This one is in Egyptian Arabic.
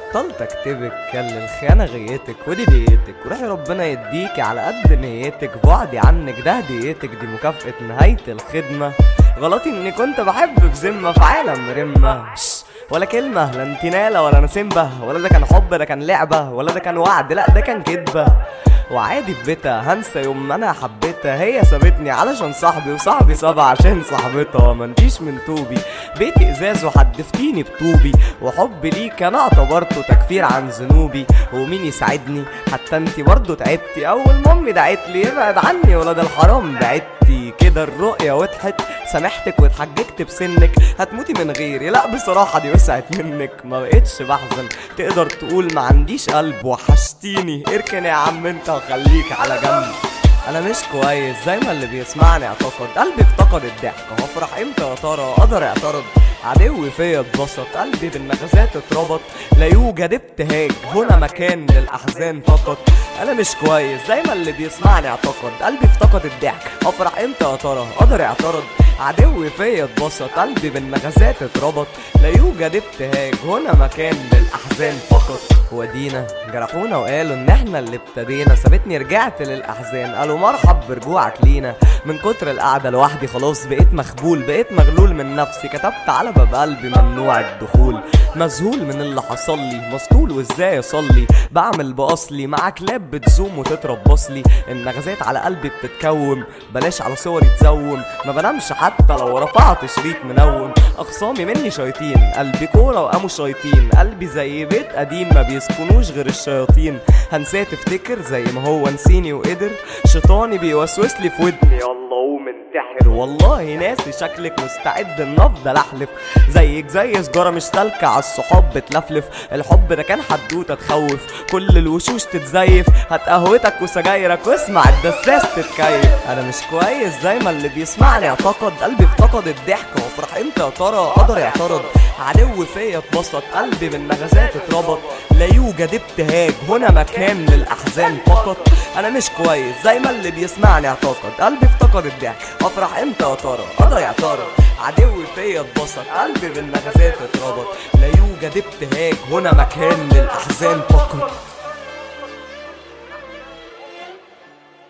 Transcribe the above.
بطلت اكتبك كان الخيانة غيتك ودي ديتك وروحي ربنا يديكي على قد نيتك بعدي عنك ده هديتك دي مكافأة نهاية الخدمة غلطي اني كنت بحب بذمة في عالم رمة شش، ولا كلمة لا انت نالة ولا انا سمبة ولا ده كان حب ده كان لعبة ولا ده كان وعد لا ده كان كدبة وعادي في بيتها هنسى يوم ما انا حبيتها هي سابتني علشان صاحبي وصاحبي سابها عشان صاحبتها ما انتيش من طوبي بيتي ازاز وحدفتيني بطوبي وحبي ليك انا اعتبرته تكفير عن ذنوبي ومين يساعدني حتى انتي برضه تعبتي اول مامي دعت لي ابعد عني ولاد الحرام بعدتي كده الرؤية وضحت سامحتك واتحججت بسنك هتموتي من غيري لا بصراحة دي وسعت منك ما بقتش بحزن تقدر تقول ما عنديش قلب وحشتيني اركن يا عم انت وخليك على جنب انا مش كويس زي ما اللي بيسمعني اعتقد قلبي افتقد الضحك هفرح امتى يا ترى اقدر اعترض عدوي فيا اتبسط قلبي بالنغزات اتربط لا يوجد ابتهاج هنا مكان للاحزان فقط انا مش كويس زي ما اللي بيسمعني اعتقد قلبي افتقد الضحك هفرح امتى يا ترى اقدر اعترض عدوي فيا اتبسط قلبي بالنغزات اتربط لا يوجد ابتهاج هنا مكان للاحزان فقط ودينا جرحونا وقالوا ان احنا اللي ابتدينا سابتني رجعت للاحزان قالوا مرحب برجوعك لينا من كتر القعده لوحدي خلاص بقيت مخبول بقيت مغلول من نفسي كتبت على باب قلبي ممنوع الدخول مذهول من اللي حصل لي مسطول وازاي اصلي بعمل باصلي مع كلاب بتزوم وتتربص لي النغزات على قلبي بتتكوم بلاش على صوري تزوم ما بنامش حتى لو رفعت شريط منوم اخصامي مني شياطين قلبي كوره وقاموا شياطين قلبي زي بيت قديم ما بيسكنوش غير الشياطين هنساه تفتكر زي ما هو نسيني وقدر شيطاني بيوسوس لي في ودني يلا قوم انتحر والله ناسي شكلك مستعد ان افضل احلف زيك زي سجارة مش سالكة على الصحاب بتلفلف الحب ده كان حدوتة تخوف كل الوشوش تتزيف هات قهوتك وسجايرك واسمع الدساس تتكيف انا مش كويس زي ما اللي بيسمعني اعتقد قلبي افتقد الضحك وافرح امتى يا ترى اقدر يعترض عدو فيا اتبسط قلبي بالنغزات اتربط لا يوجد ابتهاج هنا مكان للاحزان فقط انا مش كويس زي ما اللي بيسمعني اعتقد قلبي افتقد الضحك افرح امتى يا ترى اقدر يعترض عدوي فيا اتبسط قلبي بالنغزات اتربط لا يوجد ابتهاج هنا مكان للاحزان فقط